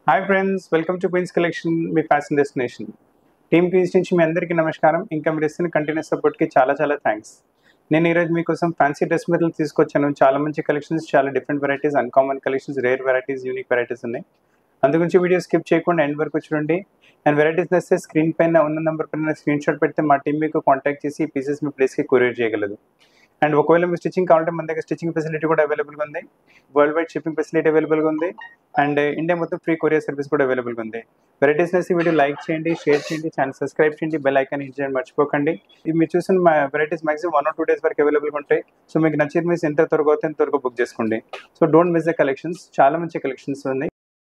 hi friends welcome to Queens collection మీ fashion destination team Queens నుంచి మీ అందరికీ నమస్కారం ఇంకా మీరు ఇస్తున్న కంటిన్యూస్ సపోర్ట్కి చాలా చాలా థ్యాంక్స్ నేను ఈరోజు మీకోసం ఫ్యాన్సీ డ్రెస్ మెటీరియల్ తీసుకొచ్చాను చాలా మంచి కలెక్షన్స్ చాలా different varieties uncommon collections rare varieties unique varieties ఉన్నాయి అందుగురించి వీడియో స్కిప్ చేయకుండా ఎండ్ వరకు చూడండి అండ్ వెరైటీస్ నచ్చితే స్క్రీన్ పైన ఉన్న నెంబర్ పైన స్క్రీన్ షాట్ పెడితే మా టీం మీకు కాంటాక్ట్ చేసి ఈ పీసెస్ మీ ప్లేస్కి కొరియర్ చేయగలదు అండ్ ఒకవేళ మీకు స్టిచ్చింగ్ కావాలంటే మన దగ్గర స్టిచ్చింగ్ ఫెసిలిటీ కూడా అవైలబుల్గా ఉంది వరల్డ్ వైడ్ షిప్పింగ్ ఫెసిలిటీ అవైలబుల్గా ఉంది అండ్ ఇండియా మొత్తం ఫ్రీ కొరియర్ సర్వీస్ కూడా అవైలబుల్గా ఉంది వెరైటీస్ నచ్చి వీడియో లైక్ చేయండి షేర్ చేయండి ఛానల్ సబ్స్క్రైబ్ చేయండి బెల్ ఐకాన్ హిట్ చేయండి మర్చిపోకండి ఇది మీరు చూసిన మా varieties maximum one or two days వరకు అవైలబుల్గా ఉంటాయి సో మీకు నచ్చిన మీస్ ఎంత త్వరగా అవుతే ఎంత త్వరగా బుక్ చేసుకోండి so don't miss the collections చాలా మంచి కలెక్షన్స్ ఉన్నాయి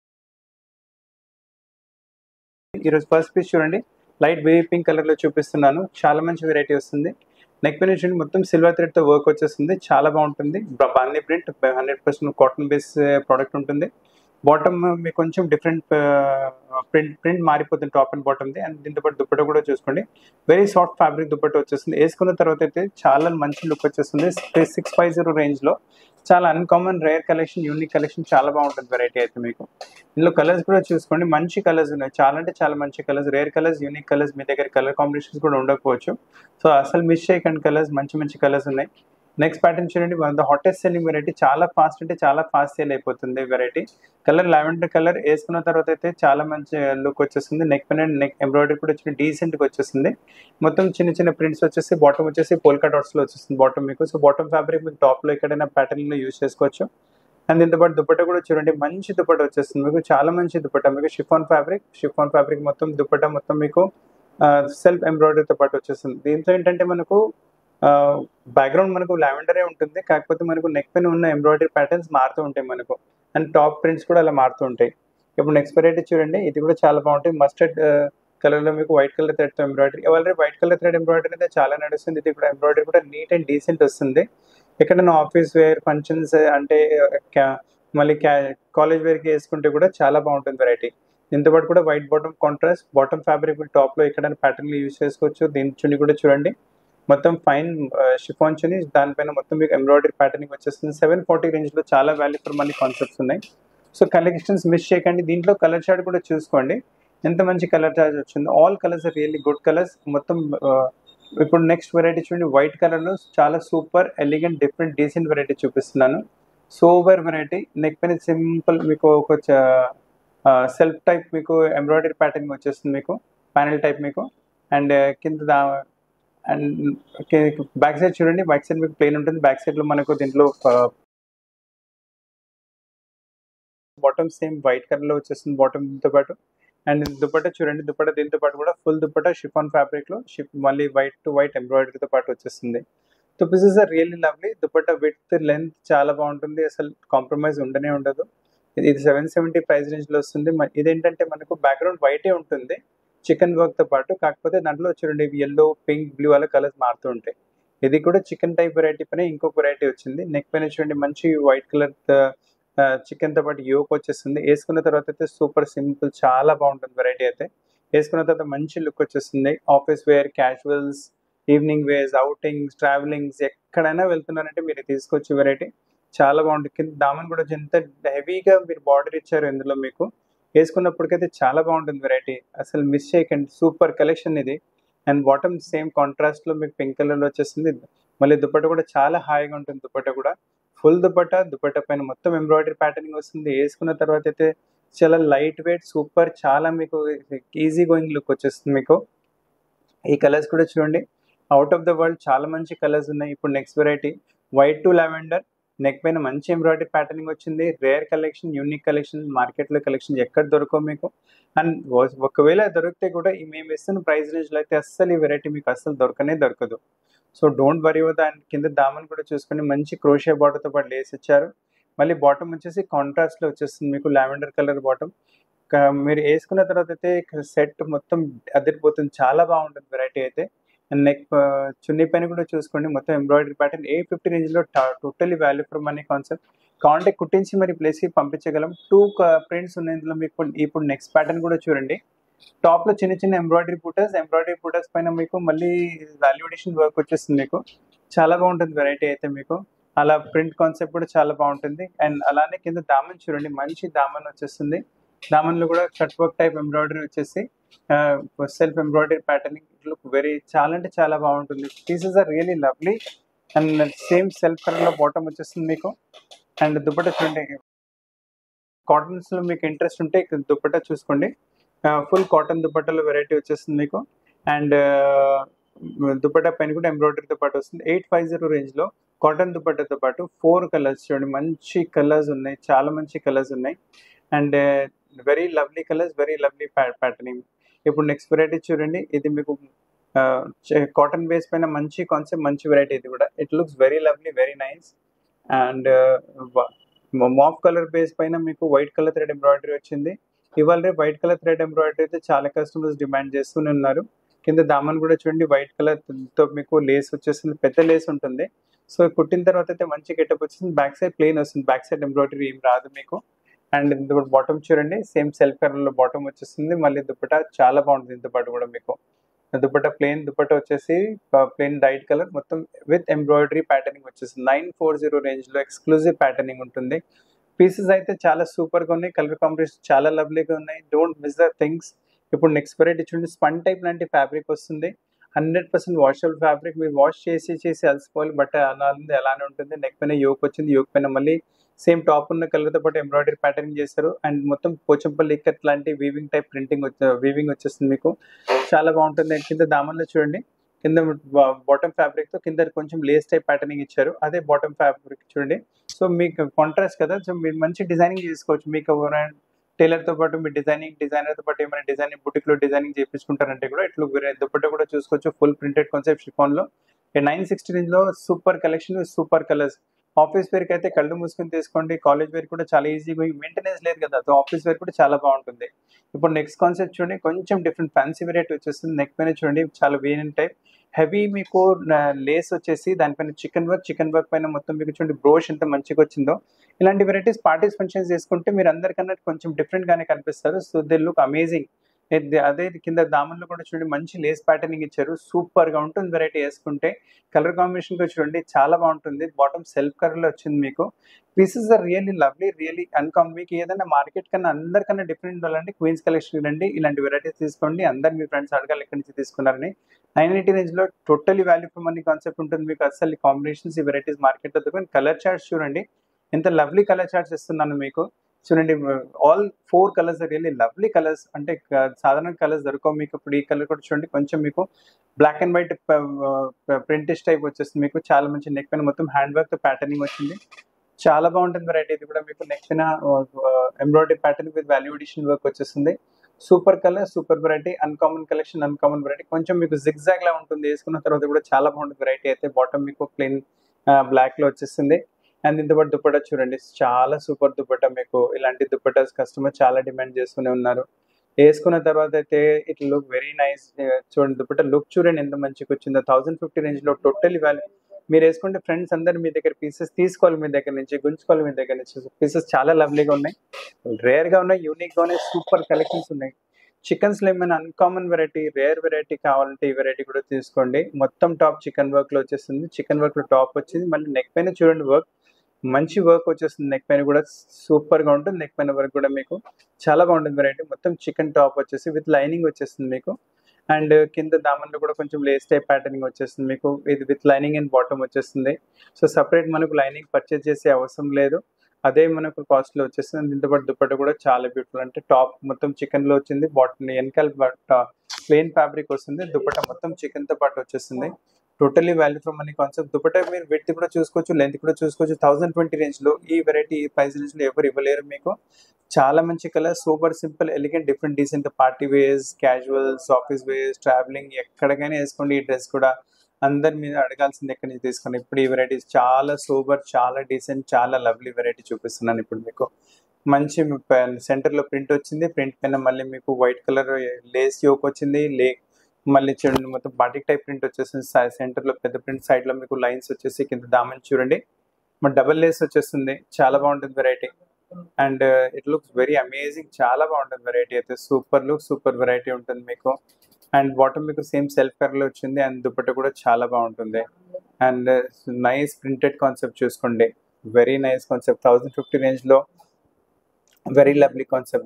ఈరోజు ఫస్ట్ పీస్ చూడండి లైట్ బేబీ పింక్ కలర్లో చూపిస్తున్నాను చాలా మంచి వెరైటీ వస్తుంది నెక్ పైన చూడండి మొత్తం సిల్వర్ థ్రెడ్తో వర్క్ వచ్చేస్తుంది చాలా బాగుంటుంది బాందీ print hundred percent cotton base product ఉంటుంది బాటమ్ మీకు కొంచెం డిఫరెంట్ ప్రింట్ ప్రింట్ మారిపోతుంది టాప్ అండ్ బాటమ్ది అండ్ దీంతో పాటు దుప్పట కూడా చూసుకోండి వెరీ సాఫ్ట్ ఫ్యాబ్రిక్ దుప్పట వచ్చేస్తుంది వేసుకున్న తర్వాత అయితే చాలా మంచి లుక్ వచ్చేస్తుంది సిక్స్ ఫైవ్ జీరో రేంజ్లో చాలా uncommon rare collection unique collection చాలా బాగుంటుంది వెరైటీ అయితే మీకు ఇందులో కలర్స్ కూడా చూసుకోండి మంచి కలర్స్ ఉన్నాయి చాలా అంటే చాలా మంచి colours rare colours unique colours మీ దగ్గర కలర్ కాంబినేషన్స్ కూడా ఉండకపోవచ్చు సో అసలు మిస్ చేయకండి కలర్స్ మంచి మంచి కలర్స్ ఉన్నాయి నెక్స్ట్ ప్యాటర్న్ చూడండి one the hottest selling variety చాలా ఫాస్ట్ అంటే చాలా ఫాస్ట్ సేల్ అయిపోతుంది వెరైటీ కలర్ లావెండర్ కలర్ వేసుకున్న తర్వాత అయితే చాలా మంచి లుక్ వచ్చేస్తుంది నెక్ పైన నెక్ ఎంబ్రాయిడరీ కూడా వచ్చి డీసెంట్గా వచ్చేస్తుంది మొత్తం చిన్న చిన్న ప్రింట్స్ వచ్చేసి బాటమ్ వచ్చేసి పోల్కా డాట్స్లో వచ్చేస్తుంది బాటమ్ మీకు సో బాటమ్ ఫ్యాబ్రిక్ మీకు టాప్లో ఎక్కడైనా ప్యాటర్న్లో యూజ్ చేసుకోవచ్చు అండ్ దీంతో పాటు దుపట్ట కూడా చూడండి మంచి దుపట్ట వచ్చేస్తుంది మీకు చాలా మంచి దుపట్ట మీకు షిఫాన్ ఫ్యాబ్రిక్ షిఫాన్ ఫ్యాబ్రిక్ మొత్తం దుపట్ట మొత్తం మీకు సెల్ఫ్ ఎంబ్రాయిడరీతో పాటు వచ్చేస్తుంది దీంతో ఏంటంటే మనకు బ్యాక్గ్రౌండ్ మనకు లావెండరే ఉంటుంది కాకపోతే మనకు నెక్ పైన ఉన్న ఎంబ్రాయిడరీ ప్యాటర్న్స్ మారుతూ ఉంటాయి మనకు అండ్ టాప్ ప్రింట్స్ కూడా అలా మారుతూ ఉంటాయి ఇప్పుడు నెక్స్ట్ వెరైటీ చూడండి ఇది కూడా చాలా బాగుంటుంది మస్టర్డ్ కలర్లో మీకు వైట్ కలర్ థ్రెడ్తో embroidery already white colour thread embroidery అయితే చాలా నడుస్తుంది ఇది కూడా ఎంబ్రాయిడరీ కూడా నీట్ అండ్ డీసెంట్ వస్తుంది ఎక్కడైనా ఆఫీస్ వేర్ ఫంక్షన్స్ అంటే మళ్ళీ క్యా కాలేజ్ వేర్కి వేసుకుంటే కూడా చాలా బాగుంటుంది వెరైటీ దీంతో పాటు కూడా white bottom contrast bottom fabric టాప్లో ఎక్కడైనా ప్యాటర్న్లు యూజ్ చేసుకోవచ్చు దీని చున్ని కూడా చూడండి మొత్తం ఫైన్ షిఫాన్ చుని దానిపైన మొత్తం మీకు ఎంబ్రాయిడరీ ప్యాటర్నింగ్ వచ్చేస్తుంది సెవెన్ ఫార్టీ రేంజ్లో చాలా వాల్యూ ఫర్ మనీ కాన్సెప్ట్స్ ఉన్నాయి సో కలెక్షన్స్ మిస్ చేయకండి దీంట్లో కలర్ చార్ట్ కూడా చూసుకోండి ఎంత మంచి కలర్ చార్ట్ వచ్చింది all colours are really good colours మొత్తం ఇప్పుడు నెక్స్ట్ వెరైటీ చూడండి వైట్ కలర్లో చాలా super elegant different decent variety చూపిస్తున్నాను సోవర్ వెరైటీ నెక్ పైన సింపుల్ మీకు ఒక సెల్ఫ్ టైప్ మీకు ఎంబ్రాయిడరీ ప్యాటర్న్ వచ్చేస్తుంది మీకు ప్యానల్ టైప్ మీకు అండ్ కింద దా అండ్ బ్యాక్ సైడ్ చూడండి బ్యాక్ సైడ్ మీకు ప్లేన్ ఉంటుంది బ్యాక్ సైడ్లో మనకు దీంట్లో బాటమ్ సేమ్ వైట్ కలర్లో వచ్చేస్తుంది బాటమ్ దీంతో పాటు అండ్ దుపట్ట చూడండి దుపట్ట దీంతో పాటు కూడా ఫుల్ దుపట్ట షిఫాన్ ఫ్యాబ్రిక్లో షిప్ మళ్ళీ వైట్ టు వైట్ ఎంబ్రాయిడరీతో పాటు వచ్చేస్తుంది so pieces are really lovely dupatta with length చాలా బాగుంటుంది అసలు కాంప్రమైజ్ ఉండనే ఉండదు ఇది సెవెన్ సెవెంటీ ప్రైస్ రేంజ్లో వస్తుంది ఇదేంటంటే మనకు బ్యాక్గ్రౌండ్ వైటే ఉంటుంది చికెన్ వర్క్తో పాటు కాకపోతే దాంట్లో చూడండి ఎల్లో పింక్ బ్లూ అలా కలర్స్ మారుతూ ఉంటాయి ఇది కూడా చికెన్ టైప్ వెరైటీ పైన ఇంకొక వెరైటీ వచ్చింది నెక్ పైన చూడండి మంచి వైట్ కలర్ చికెన్తో పాటు యోక్ వచ్చేస్తుంది వేసుకున్న తర్వాత అయితే సూపర్ సింపుల్ చాలా బాగుంటుంది వెరైటీ అయితే వేసుకున్న తర్వాత మంచి లుక్ వచ్చేస్తుంది office wear casuals evening wears outings travellings ఎక్కడైనా వెళ్తున్నారంటే మీరు తీసుకొచ్చి వెరైటీ చాలా బాగుంటుంది కింద దామన్ కూడా ఎంత హెవీగా మీరు బార్డర్ ఇచ్చారు ఇందులో మీకు వేసుకున్నప్పటికైతే చాలా బాగుంటుంది వెరైటీ అసలు మిస్ చేయకండి సూపర్ కలెక్షన్ ఇది అండ్ బాటమ్ సేమ్ కాంట్రాస్ట్లో మీకు పింక్ కలర్లో వచ్చేస్తుంది మళ్ళీ దుపట్ట కూడా చాలా హాయిగా ఉంటుంది దుపట్ట కూడా ఫుల్ దుపట్ట దుపట్ట పైన మొత్తం ఎంబ్రాయిడరీ ప్యాటర్నింగ్ వస్తుంది వేసుకున్న తర్వాత అయితే చాలా లైట్ వెయిట్ సూపర్ చాలా మీకు ఈజీ గోయింగ్ లుక్ వచ్చేస్తుంది మీకు ఈ కలర్స్ కూడా చూడండి అవుట్ ఆఫ్ ద వరల్డ్ చాలా మంచి కలర్స్ ఉన్నాయి ఇప్పుడు next variety white to lavender neck పైన మంచి ఎంబ్రాయిడరీ ప్యాటర్నింగ్ వచ్చింది రేర్ కలెక్షన్ యూనిక్ కలెక్షన్ మార్కెట్లో కలెక్షన్ ఎక్కడ దొరకవు మీకు అండ్ ఒకవేళ దొరికితే కూడా ఈ మేము ఇస్తున్న ప్రైస్ రేంజ్లో అయితే అస్సలు ఈ వెరైటీ మీకు అస్సలు దొరకనే దొరకదు సో డోంట్ వరీ దాని కింద దామన్ కూడా చూసుకొని మంచి క్రోషియా బాటర్తో పాటు లేస్ ఇచ్చారు మళ్ళీ బాటమ్ వచ్చేసి కాంట్రాస్ట్లో వచ్చేస్తుంది మీకు లావెండర్ కలర్ బాటమ్ మీరు వేసుకున్న తర్వాత అయితే సెట్ మొత్తం అదిరిపోతుంది చాలా బాగుంటుంది వెరైటీ అయితే అండ్ నెక్ చున్నీ పైన కూడా చూసుకోండి మొత్తం ఎంబ్రాయిడరీ ప్యాటర్న్ ఏ ఫిఫ్టీ రేంజ్లో totally value for money concept కావాలంటే కుట్టించి మరి ప్లేస్కి పంపించగలం టూ ప్రింట్స్ ఉన్నాయి ఇందులో మీకు ఇప్పుడు నెక్స్ట్ ప్యాటర్న్ కూడా చూడండి టాప్లో చిన్న చిన్న ఎంబ్రాయిడరీ బూటర్స్ ఎంబ్రాయిడరీ బూటర్స్ పైన మీకు మళ్ళీ వాల్యుడేషన్ వర్క్ వచ్చేస్తుంది మీకు చాలా బాగుంటుంది వెరైటీ అయితే మీకు అలా ప్రింట్ కాన్సెప్ట్ కూడా చాలా బాగుంటుంది అండ్ అలానే కింద దామన్ చూడండి మంచి దామన్ వచ్చేస్తుంది దామన్లో కూడా కట్ వర్క్ టైప్ ఎంబ్రాయిడరీ వచ్చేసి self embroidery patterning look very చాలా అంటే చాలా బాగుంటుంది pieces are really lovely and same self కలర్లో బాటమ్ వచ్చేస్తుంది మీకు అండ్ దుప్పట చూడండి కాటన్స్లో మీకు ఇంట్రెస్ట్ ఉంటే ఇక్కడ దుప్పట చూసుకోండి ఫుల్ కాటన్ దుప్పట్టలో వెరైటీ వచ్చేస్తుంది మీకు అండ్ దుప్పట పైన కూడా ఎంబ్రాయిడరీతో పాటు వస్తుంది ఎయిట్ ఫైవ్ జీరో రేంజ్లో కాటన్ దుప్పట్టతో పాటు ఫోర్ కలర్స్ చూడండి మంచి కలర్స్ ఉన్నాయి చాలా మంచి కలర్స్ ఉన్నాయి and very lovely colours very lovely patterning ఇప్పుడు నెక్స్ట్ వెరైటీ చూడండి ఇది మీకు కాటన్ బేస్ పైన మంచి కాన్సెప్ట్ మంచి వెరైటీ ఇది కూడా it looks very lovely very nice and mauve colour base పైన మీకు వైట్ కలర్ థ్రెడ్ ఎంబ్రాయిడరీ వచ్చింది ఇవాళ రేపు వైట్ కలర్ థ్రెడ్ ఎంబ్రాయిడరీ అయితే చాలా కస్టమర్స్ డిమాండ్ చేస్తూనే ఉన్నారు కింద దామన్ కూడా చూడండి వైట్ కలర్ తో మీకు లేస్ వచ్చేస్తుంది పెద్ద లేస్ ఉంటుంది సో కుట్టిన తర్వాత అయితే మంచి గెటప్ వచ్చింది బ్యాక్ సైడ్ ప్లెయిన్ వస్తుంది బ్యాక్ సైడ్ ఎంబ్రాయిడరీ ఏం రాదు మీకు అండ్ ఇంత బాటమ్ చూడండి సేమ్ సెల్ఫ్ కలర్ లో బాటమ్ వచ్చేస్తుంది మళ్ళీ దుప్పట చాలా బాగుంటుంది ఇంత పాటు కూడా మీకు దుప్పట ప్లెయిన్ దుప్పట వచ్చేసి ప్లెయిన్ డైట్ కలర్ మొత్తం విత్ ఎంబ్రాయిడరీ ప్యాటర్నింగ్ వచ్చేస్తుంది నైన్ ఫోర్ జీరో రేంజ్ లో ఎక్స్క్లూజివ్ ప్యాటర్నింగ్ ఉంటుంది పీసెస్ అయితే చాలా సూపర్ గా ఉన్నాయి కలర్ కాంబినేషన్ చాలా లవ్లీగా ఉన్నాయి డోంట్ మిస్ ద థింగ్స్ ఇప్పుడు నెక్స్ట్ వెరైటీ చూడండి స్పన్ టైప్ లాంటి ఫ్యాబ్రిక్ వస్తుంది హండ్రెడ్ పర్సెంట్ వాషబుల్ ఫ్యాబ్రిక్ మీరు వాష్ చేసి చేసి అలసిపోవాలి బట్ అలా ఉంది అలానే ఉంటుంది నెక్ పైన యోక్ వచ్చింది యోక్ పైన మళ్ళీ సేమ్ టాప్ ఉన్న కలర్తో పాటు ఎంబ్రాయిడరీ ప్యాటర్నింగ్ చేస్తారు అండ్ మొత్తం పోచంపల్లి ఇక్కత్ లాంటి వీవింగ్ టైప్ ప్రింటింగ్ వచ్చే వీవింగ్ వచ్చేస్తుంది మీకు చాలా బాగుంటుంది కింద దామన్లో చూడండి కింద బాటమ్ ఫ్యాబ్రిక్ తో కింద కొంచెం లేస్ టైప్ ప్యాటర్నింగ్ ఇచ్చారు అదే బాటమ్ ఫ్యాబ్రిక్ చూడండి సో మీకు కాంట్రాస్ట్ కదా సో మీరు మంచి డిజైనింగ్ చేసుకోవచ్చు మీకు టైలర్ తో పాటు మీ డిజైనింగ్ డిజైనర్ తో పాటు ఏమైనా డిజైనింగ్ బుటిక్ లో డిజైనింగ్ చేయించుకుంటారంటే కూడా ఇట్లా వేరే దుప్పట్ట కూడా చూసుకోవచ్చు ఫుల్ ప్రింటెడ్ కాన్సెప్ట్ షిఫాన్ లో నైన్ సిక్స్టీ రేంజ్ లో super collection super colours office wear కి అయితే కళ్ళు మూసుకొని తీసుకోండి కాలేజ్ వేర్ కూడా చాలా ఈజీగా మెయింటెనెన్స్ లేదు కదా సో ఆఫీస్ వేర్ కూడా చాలా బాగుంటుంది ఇప్పుడు నెక్స్ట్ కాన్సెప్ట్ చూడండి కొంచెం డిఫరెంట్ ఫ్యాన్సీ వెరైటీ వచ్చేస్తుంది నెక్ పైన చూడండి చాలా వేరియన్ టైప్ హెవీ మీకు లేస్ వచ్చేసి దానిపైన చికెన్ వర్క్ చికెన్ వర్క్ పైన మొత్తం మీకు చూడండి బ్రోష్ ఎంత మంచిగా వచ్చిందో ఇలాంటి వెరైటీస్ పార్టీస్ ఫంక్షన్స్ చేసుకుంటే మీరు అందరికన్నా కొంచెం డిఫరెంట్ గానే కనిపిస్తారు సో దే లుక్ అమేజింగ్ అదే కింద దామన్లో కూడా చూడండి మంచి లేస్ ప్యాటర్నింగ్ ఇచ్చారు సూపర్ గా ఉంటుంది వెరైటీ వేసుకుంటే కలర్ కాంబినేషన్ కూడా చూడండి చాలా బాగుంటుంది బాటమ్ సెల్ఫ్ కలర్ లో వచ్చింది మీకు pieces are really lovely really uncommon మీకు ఏదైనా మార్కెట్ కన్నా అందరికన్నా డిఫరెంట్ ఉండాలంటే క్వీన్స్ కలెక్షన్ రండి ఇలాంటి వెరైటీస్ తీసుకోండి అందరు మీ ఫ్రెండ్స్ అడగాలి ఎక్కడి నుంచి తీసుకున్నారని నైన్ ఎయిటీ రేంజ్ లో totally value for money concept ఉంటుంది మీకు అసలు కాంబినేషన్స్ ఈ వెరైటీస్ మార్కెట్ లో దొరుకుతుంది కలర్ చార్ట్స్ చూడండి ఎంత లవ్లీ కలర్ చార్ట్స్ ఇస్తున్నాను మీకు చూడండి all four colours really lovely colours అంటే సాధారణ కలర్స్ దొరకవు మీకు ఇప్పుడు ఈ కలర్ కూడా చూడండి కొంచెం మీకు బ్లాక్ అండ్ వైట్ ప్రింటిష్ టైప్ వచ్చేస్తుంది మీకు చాలా మంచి నెక్ పైన మొత్తం హ్యాండ్ వర్క్ ప్యాటర్నింగ్ వచ్చింది చాలా బాగుంటుంది వెరైటీ ఇది కూడా మీకు నెక్ పైన embroidery pattern with value addition work వచ్చేస్తుంది super colour super variety uncommon collection uncommon variety కొంచెం మీకు జిగ్జాగ్ లా ఉంటుంది వేసుకున్న తర్వాత కూడా చాలా బాగుంటుంది వెరైటీ అయితే బాటమ్ మీకు ప్లెయిన్ బ్లాక్ లో వచ్చేస్తుంది అండ్ ఇంత పాటు దుప్పటా చూడండి చాలా సూపర్ దుప్పటా మీకు ఇలాంటి దుప్పటాస్ కస్టమర్ చాలా డిమాండ్ చేస్తూనే ఉన్నారు వేసుకున్న తర్వాత అయితే ఇట్ లుక్ వెరీ నైస్ చూడండి దుప్పట లుక్ చూడండి ఎంత మంచిగా వచ్చిందో థౌసండ్ ఫిఫ్టీ రేంజ్ లో టోటల్ వాల్యూ మీరు వేసుకుంటే ఫ్రెండ్స్ అందరు మీ దగ్గర పీసెస్ తీసుకోవాలి మీ దగ్గర నుంచి గుంజుకోవాలి మీ దగ్గర నుంచి పీసెస్ చాలా లవ్లీగా ఉన్నాయి రేర్ గా ఉన్నాయి యూనిక్ గా ఉన్నాయి సూపర్ కలెక్షన్స్ ఉన్నాయి చికెన్స్ లో ఏమైనా అన్కామన్ వెరైటీ రేర్ వెరైటీ కావాలంటే ఈ వెరైటీ కూడా తీసుకోండి మొత్తం టాప్ చికెన్ వర్క్ లో వచ్చేస్తుంది చికెన్ వర్క్ లో టాప్ వచ్చింది మళ్ళీ నెక్ పైన చూడండి వర్క్ మంచి వర్క్ వచ్చేస్తుంది నెక్ పైన కూడా సూపర్ గా ఉంటుంది నెక్ పైన వర్క్ కూడా మీకు చాలా బాగుంటుంది వెరైటీ మొత్తం చికెన్ టాప్ వచ్చేసి విత్ లైనింగ్ వచ్చేస్తుంది మీకు అండ్ కింద దామన్లో కూడా కొంచెం లేస్ టైప్ ప్యాటర్నింగ్ వచ్చేస్తుంది మీకు ఇది విత్ లైనింగ్ అండ్ బాటమ్ వచ్చేస్తుంది సో సపరేట్ మనకు లైనింగ్ పర్చేస్ చేసే అవసరం లేదు అదే మనకు కాస్ట్ లో వచ్చేస్తుంది దీంతో పాటు దుప్పట కూడా చాలా బ్యూటిఫుల్ అంటే టాప్ మొత్తం చికెన్ లో వచ్చింది బాటమ్ వెనకాల ప్లెయిన్ ఫ్యాబ్రిక్ వస్తుంది దుప్పట మొత్తం చికెన్ తో పాటు వచ్చేస్తుంది totally value from money concept dupatta మీరు విత్ కూడా చూసుకోవచ్చు లెంత్ కూడా చూసుకోవచ్చు థౌసండ్ ట్వంటీ రేంజ్ లో ఈ వెరైటీ ఈ ప్రైస్ రేంజ్ లో ఎవరు ఇవ్వలేరు మీకు చాలా మంచి colour super simple elegant different decent party wears casuals office wears travelling ఎక్కడికైనా వేసుకోండి ఈ డ్రెస్ కూడా అందరి మీద అడగాల్సింది ఎక్కడి నుంచి తీసుకుని ఇప్పుడు ఈ వెరైటీస్ చాలా సూపర్ చాలా డీసెంట్ చాలా లవ్లీ వెరైటీ చూపిస్తున్నాను ఇప్పుడు మీకు మంచి సెంటర్ లో ప్రింట్ వచ్చింది ప్రింట్ పైన మళ్ళీ మీకు వైట్ కలర్ లేస్ యోక్ వచ్చింది లే మళ్ళీ చూడండి మొత్తం బాటిక్ టైప్ ప్రింట్ వచ్చేసింది సెంటర్ లో పెద్ద ప్రింట్ సైడ్ లో మీకు లైన్స్ వచ్చేసి కింద దామని చూడండి మరి డబల్ లేస్ వచ్చేస్తుంది చాలా బాగుంటుంది variety and it looks very amazing చాలా బాగుంటుంది వెరైటీ అయితే సూపర్ లుక్ సూపర్ వెరైటీ ఉంటుంది మీకు అండ్ బాటమ్ మీకు సేమ్ సెల్ఫ్ కలర్ లో వచ్చింది అండ్ దుపట్ట కూడా చాలా బాగుంటుంది అండ్ నైస్ ప్రింటెడ్ కాన్సెప్ట్ చూసుకోండి very nice concept thousand fifty range లో very lovely concept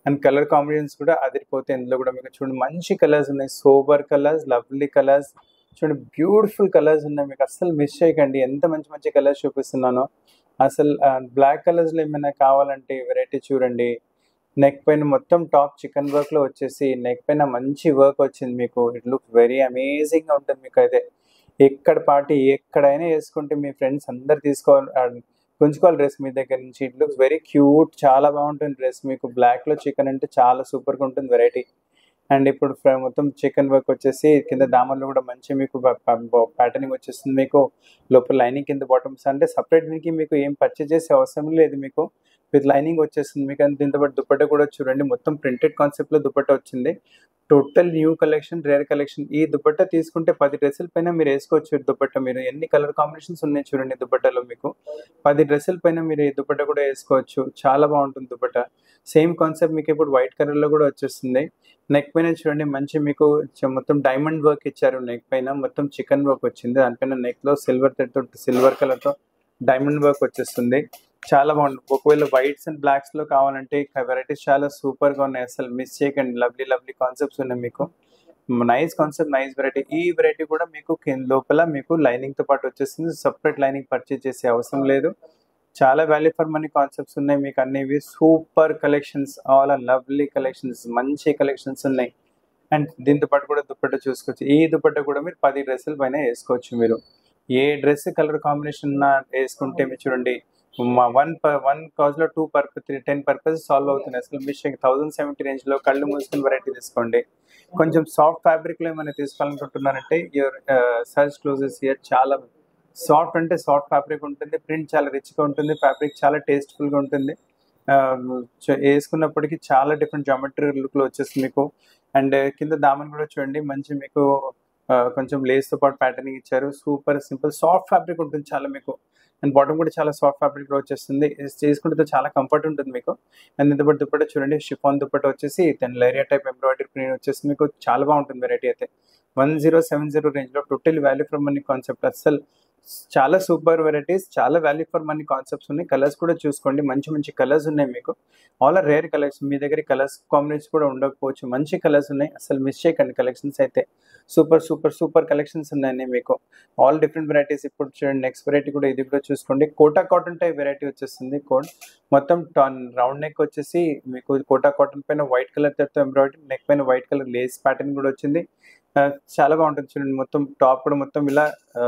and colour combinations కూడా అదిరిపోతాయి ఇందులో కూడా మీకు చూడండి మంచి కలర్స్ ఉన్నాయి సోబర్ కలర్స్ లవ్లీ కలర్స్ చూడండి బ్యూటిఫుల్ కలర్స్ ఉన్నాయి మీకు అస్సలు మిస్ చేయకండి ఎంత మంచి మంచి కలర్స్ చూపిస్తున్నానో అసలు బ్లాక్ కలర్స్లో ఏమైనా కావాలంటే వెరైటీ చూడండి నెక్ పైన మొత్తం టాప్ చికెన్ వర్క్లో వచ్చేసి నెక్ పైన మంచి వర్క్ వచ్చింది మీకు ఇట్ లుక్ వెరీ అమేజింగ్గా ఉంటుంది మీకు అయితే ఎక్కడ పార్టీ ఎక్కడైనా వేసుకుంటే మీ ఫ్రెండ్స్ అందరు తీసుకోవాలి గుంజుకోవాలి డ్రెస్ మీ దగ్గర నుంచి ఇట్ లుక్స్ వెరీ క్యూట్ చాలా బాగుంటుంది డ్రెస్ మీకు బ్లాక్లో చికెన్ అంటే చాలా సూపర్గా ఉంటుంది వెరైటీ అండ్ ఇప్పుడు ఫ్ర- మొత్తం చికెన్ వర్క్ వచ్చేసి కింద దామన్లో కూడా మంచి మీకు ప్యాటర్నింగ్ వచ్చేస్తుంది మీకు లోపల లైనింగ్ కింద బాటమ్స్ అంటే సపరేట్ దీనికి మీకు ఏం పర్చేజ్ చేసే అవసరం లేదు మీకు విత్ లైనింగ్ వచ్చేస్తుంది మీకు అంత దీంతో పాటు దుపట్టా కూడా చూడండి మొత్తం ప్రింటెడ్ కాన్సెప్ట్లో దుపట్టా వచ్చింది total new collection rare collection ఈ దుపట్టా తీసుకుంటే పది డ్రెస్సుల పైన మీరు వేసుకోవచ్చు ఈ దుపట్టా మీరు ఎన్ని కలర్ కాంబినేషన్స్ ఉన్నాయి చూడండి దుపట్టాలో మీకు పది డ్రెస్సుల పైన మీరు ఈ దుపట్టా కూడా వేసుకోవచ్చు చాలా బాగుంటుంది దుపట్టా సేమ్ కాన్సెప్ట్ మీకు ఇప్పుడు వైట్ కలర్లో కూడా వచ్చేస్తుంది నెక్ పైన చూడండి మంచి మీకు చ- మొత్తం డైమండ్ వర్క్ ఇచ్చారు నెక్ పైన మొత్తం చికెన్ వర్క్ వచ్చింది దానిపైన నెక్లో సిల్వర్ తో సిల్వర్ కలర్తో డైమండ్ వర్క్ వచ్చేస్తుంది చాలా బాగుంటుంది ఒకవేళ వైట్స్ అండ్ బ్లాక్స్ లో కావాలంటే వెరైటీస్ చాలా సూపర్ గా ఉన్నాయి అసలు మిస్ చేయకండి లవ్లీ లవ్లీ కాన్సెప్ట్స్ ఉన్నాయి మీకు నైస్ కాన్సెప్ట్ నైస్ వెరైటీ ఈ వెరైటీ కూడా మీకు కింద లోపల మీకు లైనింగ్ తో పాటు వచ్చేస్తుంది సపరేట్ లైనింగ్ పర్చేజ్ చేసే అవసరం లేదు చాలా వాల్యూ ఫర్ మనీ కాన్సెప్ట్స్ ఉన్నాయి మీకు అన్నివి super collections all are lovely collections మంచి కలెక్షన్స్ ఉన్నాయి అండ్ దీంతో పాటు కూడా దుపట్టా చూసుకోవచ్చు ఈ దుపట్టా కూడా మీరు పది డ్రెస్సుల పైన వేసుకోవచ్చు మీరు ఏ డ్రెస్ కలర్ కాంబినేషన్ వేసుకుంటే మీరు చూడండి వన్ వన్ కాజ్ లో two purpose ten purpose solve అవుతుంది అసలు మీరు థౌసండ్ సెవెంటీ రేంజ్ లో కళ్ళు మూసుకుని వెరైటీ తీసుకోండి కొంచెం సాఫ్ట్ ఫ్యాబ్రిక్ లో ఏమైనా తీసుకోవాలనుకుంటున్నారంటే యువర్ సర్చ్ క్లోజెస్ ఇయర్ చాలా సాఫ్ట్ అంటే సాఫ్ట్ ఫ్యాబ్రిక్ ఉంటుంది ప్రింట్ చాలా రిచ్ గా ఉంటుంది ఫ్యాబ్రిక్ చాలా టేస్ట్ఫుల్ గా ఉంటుంది ఆ, చ- వేసుకున్నప్పటికీ చాలా డిఫరెంట్ జామెట్రీ లుక్ లో వచ్చేస్తుంది మీకు అండ్ కింద దామన్ కూడా చూడండి మంచి మీకు ఆ, కొంచెం లేస్ తో పాటు ప్యాటర్నింగ్ ఇచ్చారు సూపర్ సింపుల్ సాఫ్ట్ ఫ్యాబ్రిక్ ఉంటుంది చాలా మీకు అండ్ బాటమ్ కూడా చాలా సాఫ్ట్ ఫ్యాబ్రిక్ లో వచ్చేస్తుంది ఇది చేసుకుంటే చాలా కంఫర్ట్ ఉంటుంది మీకు అండ్ దీంతో పాటు దుప్పట చూడండి షిఫాన్ దుప్పట వచ్చేసి దాని లేరియా టైప్ ఎంబ్రాయిడరీ ప్రింట్ వచ్చేసి మీకు చాలా బాగుంటుంది వెరైటీ అయితే one zero seven zero range లో total value for money concept అస్సలు చాలా సూపర్ వెరైటీస్ చాలా వాల్యూ ఫర్ మనీ కాన్సెప్ట్స్ ఉన్నాయి కలర్స్ కూడా చూసుకోండి మంచి మంచి కలర్స్ ఉన్నాయి మీకు ఆల్ ఆర్ రేర్ కలర్స్ మీ దగ్గర కలర్స్ కాంబినేషన్ కూడా ఉండకపోవచ్చు మంచి కలర్స్ ఉన్నాయి అసలు మిస్ చేయకండి కలెక్షన్స్ అయితే సూపర్ సూపర్ సూపర్ కలెక్షన్స్ ఉన్నాయి మీకు ఆల్ డిఫరెంట్ వెరైటీస్ ఇప్పుడు చూడండి నెక్స్ట్ వెరైటీ కూడా ఇది కూడా చూసుకోండి కోటా కాటన్ టైప్ వెరైటీ వచ్చేస్తుంది కోడ్ మొత్తం రౌండ్ నెక్ వచ్చేసి మీకు కోటా కాటన్ పైన వైట్ కలర్ తో ఎంబ్రాయిడరీ నెక్ పైన వైట్ కలర్ లేస్ ప్యాటర్న్ కూడా వచ్చింది ఆ, చాలా బాగుంటుంది చూడండి మొత్తం టాప్ కూడా మొత్తం ఇలా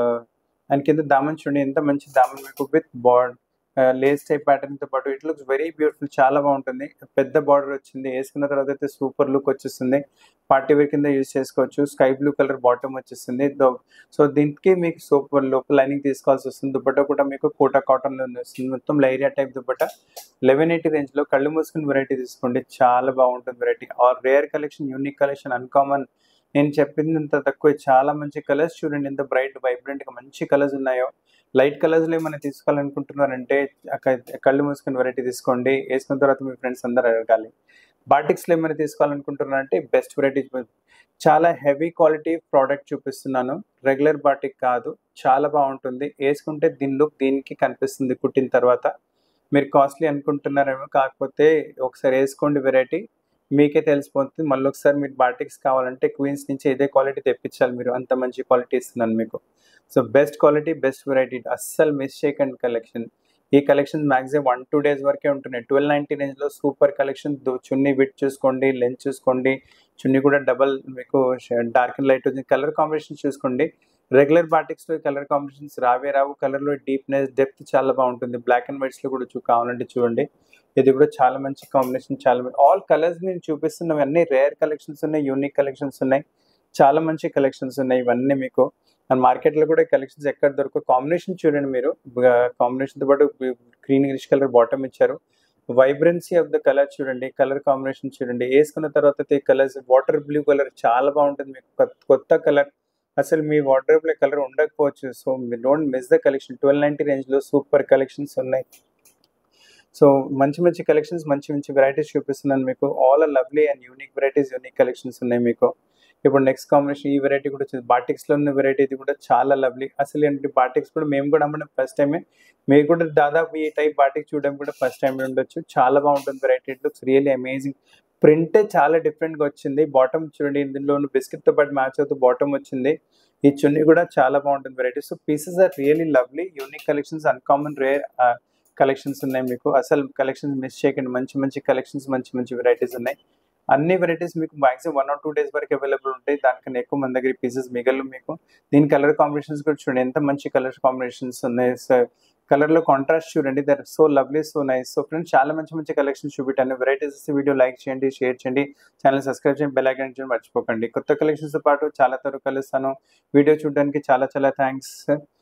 అండ్ కింద దామన్ చూడండి ఎంత మంచి దామన్ మీకు with border lace type pattern తో పాటు ఇట్ లుక్స్ వెరీ బ్యూటిఫుల్ చాలా బాగుంటుంది పెద్ద బార్డర్ వచ్చింది వేసుకున్న తర్వాత అయితే సూపర్ లుక్ వచ్చేస్తుంది పార్టీ వేర్ కింద యూజ్ చేసుకోవచ్చు స్కై బ్లూ కలర్ బాటమ్ వచ్చేస్తుంది సో దీనికి మీకు సూపర్ లోపల లైనింగ్ తీసుకోవాల్సి వస్తుంది దుపట్టా కూడా మీకు కోటా కాటన్ లో వస్తుంది మొత్తం leheriya type dupatta eleven eighty range లో కళ్ళు మూసుకుని వెరైటీ తీసుకోండి చాలా బాగుంటుంది variety are rare collection unique collection uncommon నేను చెప్పిందంత తక్కువ చాలా మంచి కలర్స్ చూడండి ఎంత బ్రైట్ వైబ్రెంట్ గా మంచి కలర్స్ ఉన్నాయో లైట్ కలర్స్ లో ఏమైనా తీసుకోవాలనుకుంటున్నారంటే అక్క- కళ్ళు మూసుకుని వెరైటీ తీసుకోండి వేసుకున్న తర్వాత మీ ఫ్రెండ్స్ అందరూ అడగాలి బాటిక్స్ లో ఏమైనా తీసుకోవాలనుకుంటున్నారంటే బెస్ట్ వెరైటీ చాలా హెవీ క్వాలిటీ ప్రోడక్ట్ చూపిస్తున్నాను రెగ్యులర్ బాటిక్ కాదు చాలా బాగుంటుంది వేసుకుంటే దీని లుక్ దీనికి కనిపిస్తుంది కుట్టిన తర్వాత మీరు కాస్ట్లీ అనుకుంటున్నారేమో కాకపోతే ఒకసారి వేసుకోండి వెరైటీ మీకే తెలిసిపోతుంది మళ్ళీ ఒకసారి మీరు బాటిక్స్ కావాలంటే క్వీన్స్ నుంచి ఇదే క్వాలిటీ తెప్పించాలి మీరు అంత మంచి క్వాలిటీ ఇస్తున్నాను మీకు so best quality best variety అస్సలు మిస్ చేయకండి కలెక్షన్ ఈ collection maximum one two days వరకే ఉంటున్నాయి ట్వెల్వ్ నైన్టీ రేంజ్లో సూపర్ కలెక్షన్ చున్నీ విట్ చూసుకోండి లెన్స్ చూసుకోండి చున్నీ కూడా డబల్ మీకు డార్క్ అండ్ లైట్ వచ్చింది కలర్ కాంబినేషన్ చూసుకోండి రెగ్యులర్ బాటిక్స్లో కలర్ కాంబినేషన్స్ రావే రావు కలర్లో డీప్నెస్ డెప్త్ చాలా బాగుంటుంది బ్లాక్ అండ్ వైట్స్లో కూడా చూ కావాలంటే చూడండి ఇది కూడా చాలా మంచి కాంబినేషన్ చాలా ఆల్ కలర్స్ నేను చూపిస్తున్నవి అన్ని రేర్ కలెక్షన్స్ ఉన్నాయి యూనిక్ కలెక్షన్స్ ఉన్నాయి చాలా మంచి కలెక్షన్స్ ఉన్నాయి ఇవన్నీ మీకు అండ్ మార్కెట్లో కూడా కలెక్షన్స్ ఎక్కడ దొరకవు కాంబినేషన్ చూడండి మీరు కాంబినేషన్తో పాటు గ్రీన్ గ్రీష్ కలర్ బాటమ్ ఇచ్చారు వైబ్రెన్సీ ఆఫ్ ద కలర్ చూడండి కలర్ కాంబినేషన్ చూడండి వేసుకున్న తర్వాత కలర్స్ వాటర్ బ్లూ కలర్ చాలా బాగుంటుంది మీకు కొత్త- కొత్త కలర్ అసలు మీ వాటర్ బ్లూ కలర్ ఉండకపోవచ్చు సో మీ don't miss the collection twelve ninety రేంజ్లో సూపర్ కలెక్షన్స్ ఉన్నాయి సో మంచి మంచి కలెక్షన్స్ మంచి మంచి వెరైటీస్ చూపిస్తున్నాను మీకు all are lovely and unique varieties unique collections ఉన్నాయి మీకు ఇప్పుడు నెక్స్ట్ కాంబినేషన్ ఈ వెరైటీ కూడా వచ్చింది బాటిక్స్ లో ఉన్న వెరైటీ ఇది కూడా చాలా లవ్లీ అసలు ఏంటి బాటిక్స్ కూడా మేము కూడా అమ్మడం ఫస్ట్ టైమే మీరు కూడా దాదాపు ఈ టైప్ బాటిక్ చూడడం కూడా ఫస్ట్ టైం ఉండొచ్చు చాలా బాగుంటుంది variety it looks really amazing ప్రింటే చాలా డిఫరెంట్గా వచ్చింది బాటమ్ చూడండి ఇందులో బిస్కెట్తో పాటు మ్యాచ్ అవుతూ బాటమ్ వచ్చింది ఈ చున్నీ కూడా చాలా బాగుంటుంది variety so pieces are really lovely unique collections uncommon rare collections ఉన్నాయి మీకు అసలు కలెక్షన్స్ మిస్ చేయకండి మంచి మంచి కలెక్షన్స్ మంచి మంచి వెరైటీస్ ఉన్నాయి అన్ని వెరైటీస్ మీకు maximum one or two days వరకు అవైలబుల్ ఉంటాయి దానికన్నా ఎక్కువ మన దగ్గర పీసెస్ మిగలు మీకు దీని కలర్ కాంబినేషన్స్ కూడా చూడండి ఎంత మంచి కలర్ కాంబినేషన్స్ ఉన్నాయి కలర్ లో కాంట్రాస్ట్ చూడండి దర్ so lovely so nice so friends చాలా మంచి మంచి కలెక్షన్స్ చూపెట్టాను వెరైటీస్ వీడియో లైక్ చేయండి షేర్ చేయండి ఛానల్ సబ్స్క్రైబ్ చేయండి బెల్ ఐకాన్ చేయండి మర్చిపోకండి కొత్త కలెక్షన్స్ తో పాటు చాలా త్వరగా కలుస్తాను వీడియో చూడడానికి చాలా చాలా థ్యాంక్స్